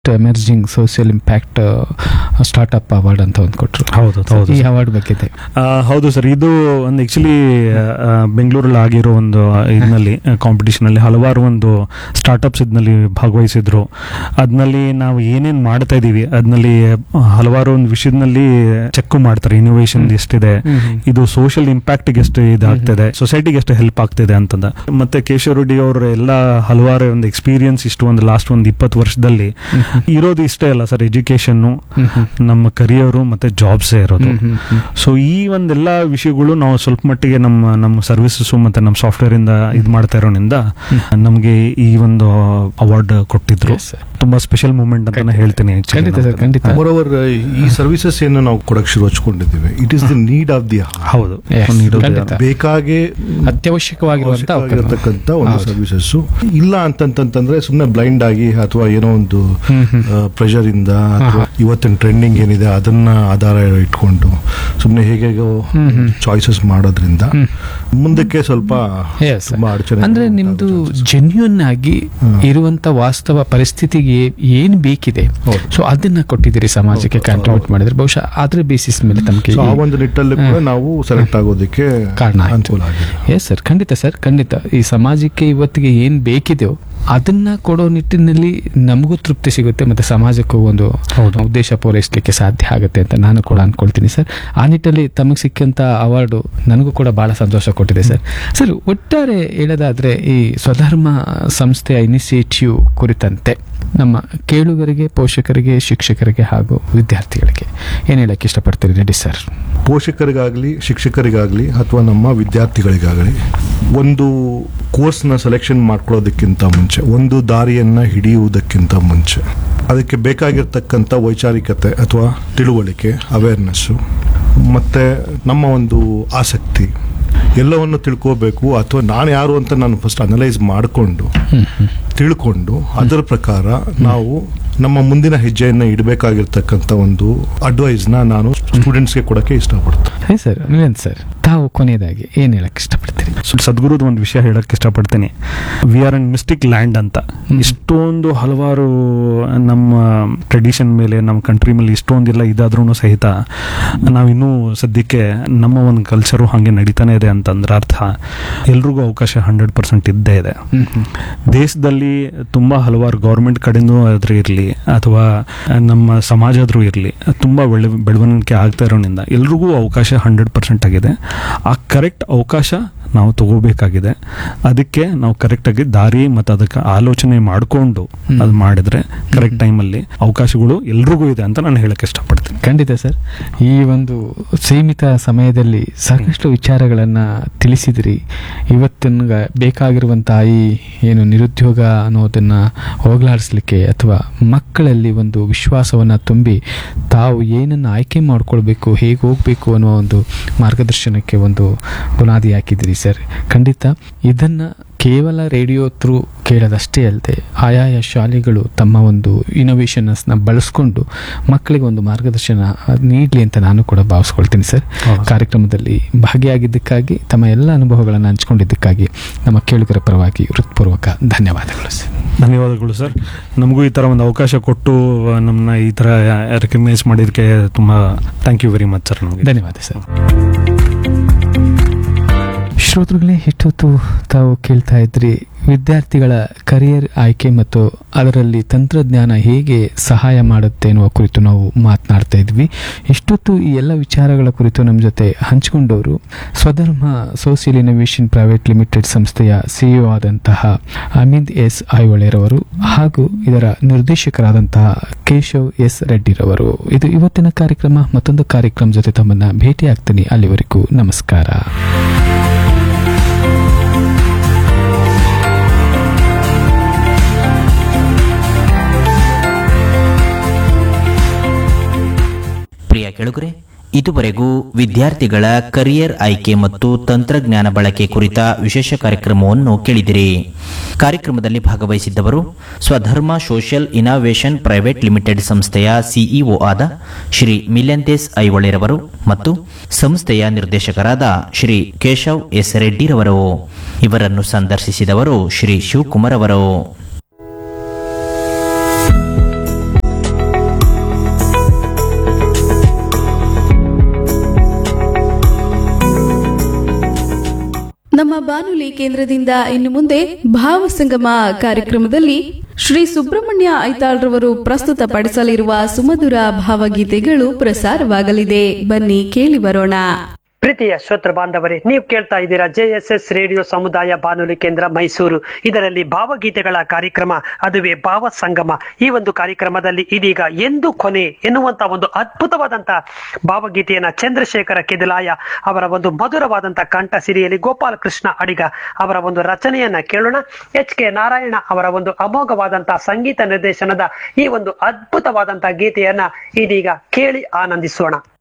Emerging social impact startup award ಅಂತ ಒಂದು ಕೊಟ್ಟರು ಹೌದು ಹೌದು ಈ ಅವಾರ್ಡ್ ಬಗ್ಗೆ ಇದೆ ಆ, ಹೌದು ಸರ್ ಇದು ಒಂದು ಆಕ್ಚುಲಿ ಬೆಂಗಳೂರಲ್ಲಿ ಆಗಿರೋ ಒಂದು ಇದರಲ್ಲಿ ಕಾಂಪಿಟಿಷನ್ ಅಲ್ಲಿ ಹಲವಾರು ಒಂದು ಸ್ಟಾರ್ಟ್ಅಪ್ಸ್ ಇದರಲ್ಲಿ ಭಾಗವಹಿಸಿದ್ರು ಅದ್ನಲ್ಲಿ ನಾವು ಏನೇನ್ ಮಾಡ್ತಾ ಇದೀವಿ ಅದ್ನಲ್ಲಿ ಹಲವಾರು ಒಂದು ವಿಷಯದಲ್ಲಿ ಚೆಕ್ ಮಾಡ್ತಾರೆ ಇನೋವೇಷನ್ ಎಷ್ಟಿದೆ ಇದು ಸೋಷಿಯಲ್ ಇಂಪ್ಯಾಕ್ಟ್ ಎಷ್ಟು ಇದಾಗ್ತಿದೆ ಸೊಸೈಟಿಗೆ ಎಷ್ಟು ಹೆಲ್ಪ್ ಆಗ್ತಿದೆ ಅಂತಂದ ಮತ್ತೆ ಕೇಶವ ರೆಡ್ಡಿ ಅವರ ಎಲ್ಲ ಹಲವಾರು ಒಂದು ಎಕ್ಸ್ಪೀರಿಯನ್ಸ್ ಇಷ್ಟು ಒಂದು ಲಾಸ್ಟ್ ಒಂದು ಇಪ್ಪತ್ತು ವರ್ಷದಲ್ಲಿ ಇರೋದು ಇಷ್ಟೇ ಅಲ್ಲ ಸರ್ ಎಜುಕೇಶನ್ ನಮ್ಮ ಕರಿಯರು ಮತ್ತೆ ಜಾಬ್ಸೇ ಇರೋದು ಸೊ ಈ ಒಂದೆಲ್ಲ ವಿಷಯಗಳು ನಾವು ಸ್ವಲ್ಪ ಮಟ್ಟಿಗೆ ನಮ್ಮ ನಮ್ಮ ಸರ್ವಿಸಸ್ ಮತ್ತೆ ನಮ್ಮ ಸಾಫ್ಟ್ವೇರ್ ಇಂದ ಇದು ಮಾಡ್ತಾ ಇರೋದ್ರಿಂದ ನಮಗೆ ಈ ಒಂದು ಅವಾರ್ಡ್ ಕೊಟ್ಟಿದ್ರು Yes, sir. ತುಂಬಾ ಸ್ಪೆಷಲ್ ಮೂಮೆಂಟ್ ಅಂತ ಹೇಳ್ತೀನಿ actually ಖಂಡಿತ ನಾನು. ಸರ್ ಖಂಡಿತ ಮೋರ್ ಓವರ್ ಈ ಸರ್ವಿಸಸ್ ಏನು ನಾವು ಕೊಡಕ್ ಶುರು ಹಚ್ಕೊಂಡಿದ್ದೀವಿ it is the need of the ಹೌದು Yes, ಒಂದು ಇರೋದು ಖಂಡಿತ. ಬೇಕಾಗೆ ಅತ್ಯವಶ್ಯಕವಾಗಿರುವಂತ ಅವಶ್ಯಕವಾಗಿರತಕ್ಕಂತ ಒಂದು ಹೌದು. ಸರ್ವಿಸಸ್ ಇಲ್ಲ ಅಂತಂತಂದ್ರೆ ಸುಮ್ಮನೆ ಬ್ಲೈಂಡ್ ಆಗಿ ಅಥವಾ ಏನೋ ಒಂದು ಪ್ರೆಷರ್ ಇಂದ ಅಥವಾ ಇವತ್ತಿನ ಟ್ರೆಂಡಿಂಗ್ ಏನಿದೆ ಅದನ್ನ ಆಧಾರ ಇಟ್ಕೊಂಡು ಸುಮ್ಮನೆ ಹೇಗೆ ಚಾಯ್ಸಸ್ ಮಾಡೋದ್ರಿಂದ ಮುಂದಕ್ಕೆ ಸ್ವಲ್ಪ Yes, sir. ತುಂಬಾ ಅಡಚಣೆ ಅಂದ್ರೆ ನಿಮ್ದು ಜೆನ್ಯೂನ್ ಆಗಿ ಇರುವಂತ ವಾಸ್ತವ ಪರಿಸ್ಥಿತಿಗೆ ಏನ್ ಬೇಕಿದೆ ಹೌದು. ಸೊ ಅದನ್ನ ಕೊಟ್ಟಿದ್ದೀರಿ ಸಮಾಜಕ್ಕೆ ಕಾಂಟ್ರಿಬ್ಯೂಟ್ ಮಾಡಿದ್ರೆ ಬಹುಶಃ ಅದ್ರ ಬೇಸಿಸ್ ಮೇಲೆ ತಮಗೆ So, ಆ ಒಂದು ನಿಟ್ಟಲ್ಲಿ ಕೂಡ ನಾವು ಸೆಲೆಕ್ಟ್ ಆಗೋದಕ್ಕೆ ಕಾರಣ ಆಯ್ತು. ಅನುಕೂಲ ಆಗಿದೆ ಎಸ್ ಸರ್ ಖಂಡಿತ ಸರ್ ಖಂಡಿತ ಈ ಸಮಾಜಕ್ಕೆ ಇವತ್ತಿಗೆ ಏನ್ ಬೇಕಿದೆಯೋ ಅದನ್ನ ಕೊಡೋ ನಿಟ್ಟಿನಲ್ಲಿ ನಮಗೂ ತೃಪ್ತಿ ಸಿಗುತ್ತೆ ಮತ್ತೆ ಸಮಾಜಕ್ಕೂ ಒಂದು ಉದ್ದೇಶ ಪೂರೈಸಲಿಕ್ಕೆ ಸಾಧ್ಯ ಆಗುತ್ತೆ ಅಂತ ನಾನು ಕೂಡ ಅನ್ಕೊಳ್ತೀನಿ ಸರ್ ಆ ನಿಟ್ಟಲ್ಲಿ ತಮಗೆ ಸಿಕ್ಕಂತ ಅವಾರ್ಡು ನನಗೂ ಕೂಡ ಬಹಳ ಸಂತೋಷ ಕೊಟ್ಟಿದೆ ಸರ್ ಸರ್ ಒಟ್ಟಾರೆ ಹೇಳೋದಾದ್ರೆ ಈ ಸ್ವಧರ್ಮ ಸಂಸ್ಥೆಯ ಇನಿಷಿಯೇಟಿವ್ ಕುರಿತಂತೆ ನಮ್ಮ ಕೇಳುಗರಿಗೆ ಪೋಷಕರಿಗೆ ಶಿಕ್ಷಕರಿಗೆ ಹಾಗೂ ವಿದ್ಯಾರ್ಥಿಗಳಿಗೆ ಏನ್ ಹೇಳಕ್ಕೆ ಇಷ್ಟಪಡ್ತೀರಿ ರೆಡ್ಡಿ ಸರ್ ಪೋಷಕರಿಗಾಗಲಿ ಶಿಕ್ಷಕರಿಗಾಗಲಿ ಅಥವಾ ನಮ್ಮ ವಿದ್ಯಾರ್ಥಿಗಳಿಗಾಗಲಿ ಒಂದು ಕೋರ್ಸ್ನ ಸೆಲೆಕ್ಷನ್ ಮಾಡ್ಕೊಳ್ಳೋದಕ್ಕಿಂತ ಮುಂಚೆ ಒಂದು ದಾರಿಯನ್ನ ಹಿಡಿಯುವುದಕ್ಕಿಂತ ಮುಂಚೆ ಅದಕ್ಕೆ ಬೇಕಾಗಿರ್ತಕ್ಕಂಥ ವೈಚಾರಿಕತೆ ಅಥವಾ ತಿಳುವಳಿಕೆ ಅವೇರ್ನೆಸ್ಸು ಮತ್ತೆ ನಮ್ಮ ಒಂದು ಆಸಕ್ತಿ ಎಲ್ಲವನ್ನು ತಿಳ್ಕೋಬೇಕು ಅಥವಾ ನಾನು ಯಾರು ಅಂತ ನಾನು ಫಸ್ಟ್ ಅನಲೈಸ್ ಮಾಡಿಕೊಂಡು ತಿಳ್ಕೊಂಡು ಅದರ ಪ್ರಕಾರ ನಾವು ನಮ್ಮ ಮುಂದಿನ ಹೆಜ್ಜೆಯನ್ನು ಇಡಬೇಕಾಗಿರ್ತಕ್ಕಂಥ ಒಂದು ಅಡ್ವೈಸ್ನ ನಾನು ಸ್ಟೂಡೆಂಟ್ಸ್ಗೆ ಕೊಡೋಕ್ಕೆ ಇಷ್ಟಪಡ್ತೀನಿ ಹೇ ಸರ್ ನಿರಂತ್ ಸರ್ ತಾವು ಕೊನೆಯದಾಗಿ ಏನ್ ಹೇಳಕ್ ಇಷ್ಟಪಡ್ತೀರಿ ಸದ್ಗುರುದ ಒಂದು ವಿಷಯ ಹೇಳಕ್ ಇಷ್ಟಪಡ್ತೀನಿ we are an mystic land ಅಂತ ಇಷ್ಟೊಂದು ಹಲವಾರು ನಮ್ಮ ಟ್ರೆಡಿಷನ್ ಮೇಲೆ ನಮ್ಮ ಕಂಟ್ರಿ ಮೇಲೆ ಇಷ್ಟೊಂದೆಲ್ಲ ಇದಾದ್ರೂ ಸಹಿತ ನಾವಿನ್ನೂ ಸದ್ಯಕ್ಕೆ ನಮ್ಮ ಒಂದು ಕಲ್ಚರು ಹಾಗೆ ನಡೀತಾನೆ ಇದೆ ಅಂತಂದ್ರೆ ಅರ್ಥ ಎಲ್ರಿಗೂ ಅವಕಾಶ ಹಂಡ್ರೆಡ್ ಪರ್ಸೆಂಟ್ ಇದ್ದೇ ಇದೆ ದೇಶದಲ್ಲಿ ತುಂಬಾ ಹಲವಾರು ಗೌರ್ಮೆಂಟ್ ಕಡೆಯಿಂದ ಆದ್ರೂ ಇರಲಿ ಅಥವಾ ನಮ್ಮ ಸಮಾಜ ಆದ್ರೂ ಇರಲಿ ತುಂಬಾ ಬೆಳೆ ಬೆಳವಣಿಗೆ ಆಗ್ತಾ ಇರೋದ್ರಿಂದ ಎಲ್ರಿಗೂ ಅವಕಾಶ ಹಂಡ್ರೆಡ್ ಪರ್ಸೆಂಟ್ ಆಗಿದೆ ಆ ಕರೆಕ್ಟ್ ಅವಕಾಶ ನಾವು ತಗೋಬೇಕಾಗಿದೆ ಅದಕ್ಕೆ ನಾವು ಕರೆಕ್ಟಾಗಿ ದಾರಿ ಮತ್ತು ಅದಕ್ಕೆ ಆಲೋಚನೆ ಮಾಡಿಕೊಂಡು ಅದು ಮಾಡಿದ್ರೆ ಕರೆಕ್ಟ್ ಟೈಮಲ್ಲಿ ಅವಕಾಶಗಳು ಎಲ್ರಿಗೂ ಇದೆ ಅಂತ ನಾನು ಹೇಳಕ್ಕೆ ಇಷ್ಟಪಡ್ತೀನಿ ಖಂಡಿತ ಸರ್ ಈ ಒಂದು ಸೀಮಿತ ಸಮಯದಲ್ಲಿ ಸಾಕಷ್ಟು ವಿಚಾರಗಳನ್ನ ತಿಳಿಸಿದಿರಿ ಇವತ್ತಿನ ಬೇಕಾಗಿರುವಂತಹ ಈ ಏನು ನಿರುದ್ಯೋಗ ಅನ್ನೋದನ್ನ ಹೋಗಲಾಡಿಸ್ಲಿಕ್ಕೆ ಅಥವಾ ಮಕ್ಕಳಲ್ಲಿ ಒಂದು ವಿಶ್ವಾಸವನ್ನ ತುಂಬಿ ತಾವು ಏನನ್ನ ಆಯ್ಕೆ ಮಾಡ್ಕೊಳ್ಬೇಕು ಹೇಗೆ ಹೋಗ್ಬೇಕು ಅನ್ನೋ ಒಂದು ಮಾರ್ಗದರ್ಶನಕ್ಕೆ ಒಂದು ಬುನಾದಿ ಹಾಕಿದಿರಿ ಸರ್ ಖಂಡಿತ ಇದನ್ನ ಕೇವಲ ರೇಡಿಯೋ ಥ್ರೂ ಕೇಳೋದಷ್ಟೇ ಅಲ್ಲದೆ ಆಯಾಯ ಶಾಲೆಗಳು ತಮ್ಮ ಒಂದು ಇನೋವೇಷನ್ಸ್ನ ಬಳಸ್ಕೊಂಡು ಮಕ್ಕಳಿಗೆ ಒಂದು ಮಾರ್ಗದರ್ಶನ ನೀಡಲಿ ಅಂತ ನಾನು ಕೂಡ ಭಾವಿಸ್ಕೊಳ್ತೀನಿ ಸರ್ ಹೌದು. ಕಾರ್ಯಕ್ರಮದಲ್ಲಿ ಭಾಗಿಯಾಗಿದ್ದಕ್ಕಾಗಿ ತಮ್ಮ ಎಲ್ಲ ಅನುಭವಗಳನ್ನು ಹಂಚ್ಕೊಂಡಿದ್ದಕ್ಕಾಗಿ ನಮ್ಮ ಕೇಳುಗರ ಪರವಾಗಿ ಹೃತ್ಪೂರ್ವಕ ಧನ್ಯವಾದಗಳು ಸರ್ ಧನ್ಯವಾದಗಳು ಸರ್ ನಮಗೂ ಈ ಥರ ಒಂದು ಅವಕಾಶ ಕೊಟ್ಟು ನಮ್ಮನ್ನ ಈ ಥರ ರೆಕಗ್ನೈಸ್ ಮಾಡಿದ್ದಕ್ಕೆ ತುಂಬ thank you very much sir ನಮಗೆ ಧನ್ಯವಾದ ಸರ್ ಶ್ರೋತೃಗಳೇ ಇಷ್ಟೊತ್ತು ತಾವು ಕೇಳ್ತಾ ಇದ್ರಿ ವಿದ್ಯಾರ್ಥಿಗಳ ಕರಿಯರ್ ಆಯ್ಕೆ ಮತ್ತು ಅದರಲ್ಲಿ ತಂತ್ರಜ್ಞಾನ ಹೇಗೆ ಸಹಾಯ ಮಾಡುತ್ತೆ ಎನ್ನುವ ಕುರಿತು ನಾವು ಮಾತನಾಡ್ತಾ ಇದ್ವಿ ಇಷ್ಟೊತ್ತು ಈ ಎಲ್ಲ ವಿಚಾರಗಳ ಕುರಿತು ನಮ್ಮ ಜೊತೆ ಹಂಚಿಕೊಂಡವರು Swadharma social innovation private limited ಸಂಸ್ಥೆಯ ಸಿಇಒ ಆದಂತಹ ಅಮಿತ್ ಎಸ್ ಐಹೊಳೆರವರು ಹಾಗೂ ಇದರ ನಿರ್ದೇಶಕರಾದಂತಹ ಕೇಶವ್ ಎಸ್ ರೆಡ್ಡಿರವರು ಇದು ಇವತ್ತಿನ ಕಾರ್ಯಕ್ರಮ ಮತ್ತೊಂದು ಕಾರ್ಯಕ್ರಮ ಜೊತೆ ತಮ್ಮನ್ನ ಭೇಟಿ ಆಗ್ತೀನಿ ಅಲ್ಲಿವರೆಗೂ ನಮಸ್ಕಾರ ಪ್ರಿಯ ಕೆಳಗರೆ ಇದುವರೆಗೂ ವಿದ್ಯಾರ್ಥಿಗಳ ಕರಿಯರ್ ಆಯ್ಕೆ ಮತ್ತು ತಂತ್ರಜ್ಞಾನ ಬಳಕೆ ಕುರಿತ ವಿಶೇಷ ಕಾರ್ಯಕ್ರಮವನ್ನು ಕೇಳಿದಿರಿ ಕಾರ್ಯಕ್ರಮದಲ್ಲಿ ಭಾಗವಹಿಸಿದ್ದವರು Swadharma social innovation private limited ಸಂಸ್ಥೆಯ ಸಿಇಒ ಆದ ಶ್ರೀ ಮಿಲ್ಯಂತೇಸ್ ಐವಳೆರವರು ಮತ್ತು ಸಂಸ್ಥೆಯ ನಿರ್ದೇಶಕರಾದ ಶ್ರೀ ಕೇಶವ್ ಎಸ್ ರೆಡ್ಡಿರವರು ಇವರನ್ನು ಸಂದರ್ಶಿಸಿದವರು ಶ್ರೀ ಶಿವಕುಮಾರ್ ಅವರು ಬಾನುಲಿ ಕೇಂದ್ರದಿಂದ ಇನ್ನು ಮುಂದೆ ಭಾವಸಂಗಮ ಕಾರ್ಯಕ್ರಮದಲ್ಲಿ ಶ್ರೀ ಸುಬ್ರಹ್ಮಣ್ಯ ಐತಾಳ್ರವರು ಪ್ರಸ್ತುತಪಡಿಸಲಿರುವ ಸುಮಧುರ ಭಾವಗೀತೆಗಳು ಪ್ರಸಾರವಾಗಲಿದೆ ಬನ್ನಿ ಕೇಳಿ ಬರೋಣ ಪ್ರೀತಿಯ ಶ್ರೋತೃ ಬಾಂಧವರೇ ನೀವು ಕೇಳ್ತಾ ಇದ್ದೀರಾ ಜೆ ಎಸ್ ಎಸ್ ರೇಡಿಯೋ ಸಮುದಾಯ ಬಾನುಲಿ ಕೇಂದ್ರ ಮೈಸೂರು ಇದರಲ್ಲಿ ಭಾವಗೀತೆಗಳ ಕಾರ್ಯಕ್ರಮ ಅದುವೇ ಭಾವ ಸಂಗಮ ಈ ಒಂದು ಕಾರ್ಯಕ್ರಮದಲ್ಲಿ ಇದೀಗ ಎಂದು ಕೊನೆ ಎನ್ನುವಂತ ಒಂದು ಅದ್ಭುತವಾದಂತ ಭಾವಗೀತೆಯನ್ನ ಚಂದ್ರಶೇಖರ ಕೆದಿಲಾಯ ಅವರ ಒಂದು ಮಧುರವಾದಂತ ಕಂಠ ಸಿರಿಯಲ್ಲಿ ಗೋಪಾಲ ಕೃಷ್ಣ ಅಡಿಗ ಅವರ ಒಂದು ರಚನೆಯನ್ನ ಕೇಳೋಣ ಎಚ್ ಕೆ ನಾರಾಯಣ ಅವರ ಒಂದು ಅಮೋಘವಾದಂತಹ ಸಂಗೀತ ನಿರ್ದೇಶನದ ಈ ಒಂದು ಅದ್ಭುತವಾದಂತಹ ಗೀತೆಯನ್ನ ಇದೀಗ ಕೇಳಿ ಆನಂದಿಸೋಣ